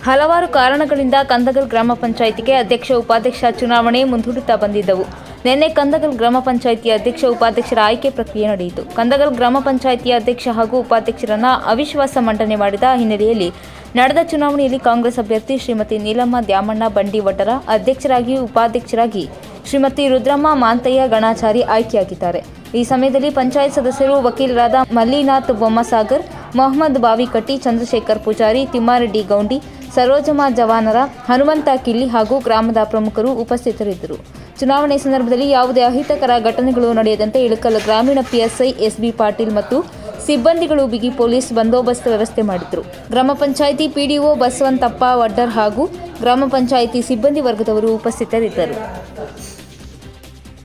ಹಲವಾರು ಕಾರಣಗಳಿಂದ ಕಂದಗಲ್ ಗ್ರಾಮ ಪಂಚಾಯಿತಿಗೆ ಅಧ್ಯಕ್ಷ ಉಪಾಧ್ಯಕ್ಷ ಚುನಾವಣೆ ಮುಂದೂಡುತ್ತಾ ಬಂದಿದ್ದವು ನಿನ್ನೆ ಕಂದಗಲ್ ಗ್ರಾಮ ಪಂಚಾಯಿತಿ ಅಧ್ಯಕ್ಷ ಉಪಾಧ್ಯಕ್ಷರ ಆಯ್ಕೆ ಪ್ರಕ್ರಿಯೆ ನಡೆಯಿತು ಕಂದಗಲ್ ಗ್ರಾಮ ಪಂಚಾಯಿತಿಯ ಅಧ್ಯಕ್ಷ ಹಾಗೂ ಉಪಾಧ್ಯಕ್ಷರನ್ನ ಅವಿಶ್ವಾಸ ಮಂಡನೆ ಮಾಡಿದ ಹಿನ್ನೆಲೆಯಲ್ಲಿ ನಡೆದ ಚುನಾವಣೆಯಲ್ಲಿ ಕಾಂಗ್ರೆಸ್ ಅಭ್ಯರ್ಥಿ ಶ್ರೀಮತಿ ನೀಲಮ್ಮ ದ್ಯಾಮಣ್ಣ ಬಂಡಿ ವಡ್ಡರ ಅಧ್ಯಕ್ಷರಾಗಿ ಉಪಾಧ್ಯಕ್ಷರಾಗಿ ಶ್ರೀಮತಿ ರುದ್ರಮ್ಮ ಮಾಂತಯ್ಯ ಗಣಾಚಾರಿ ಆಯ್ಕೆಯಾಗಿದ್ದಾರೆ ಈ ಸಮಯದಲ್ಲಿ ಪಂಚಾಯತ್ ಸದಸ್ಯರು ವಕೀಲರಾದ ಮಲ್ಲಿನಾಥ್ ಬೊಮ್ಮಸಾಗರ್ ಮೊಹಮ್ಮದ್ ಬಾವಿಕಟ್ಟಿ ಚಂದ್ರಶೇಖರ್ ಪೂಜಾರಿ ತಿಮ್ಮಾರೆಡ್ಡಿ ಗೌಂಡಿ ಸರೋಜಮ್ಮ ಜವಾನರ ಹನುಮಂತ ಕಿಲ್ಲಿ ಹಾಗೂ ಗ್ರಾಮದ ಪ್ರಮುಖರು ಉಪಸ್ಥಿತರಿದ್ದರು ಚುನಾವಣೆ ಸಂದರ್ಭದಲ್ಲಿ ಯಾವುದೇ ಅಹಿತಕರ ಘಟನೆಗಳು ನಡೆಯದಂತೆ ಇಳಕಲ್ ಗ್ರಾಮೀಣ ಪಿಎಸ್ಐ ಎಸ್ಬಿ ಪಾಟೀಲ್ ಮತ್ತು ಸಿಬ್ಬಂದಿಗಳು ಬಿಗಿ ಪೊಲೀಸ್ ಬಂದೋಬಸ್ತ್ ವ್ಯವಸ್ಥೆ ಮಾಡಿದ್ರು ಗ್ರಾಮ ಪಂಚಾಯಿತಿ ಪಿಡಿಒ ಬಸವಂತಪ್ಪ ವಡ್ಡರ್ ಹಾಗೂ ಗ್ರಾಮ ಪಂಚಾಯಿತಿ ಸಿಬ್ಬಂದಿ ವರ್ಗದವರು ಉಪಸ್ಥಿತರಿದ್ದರು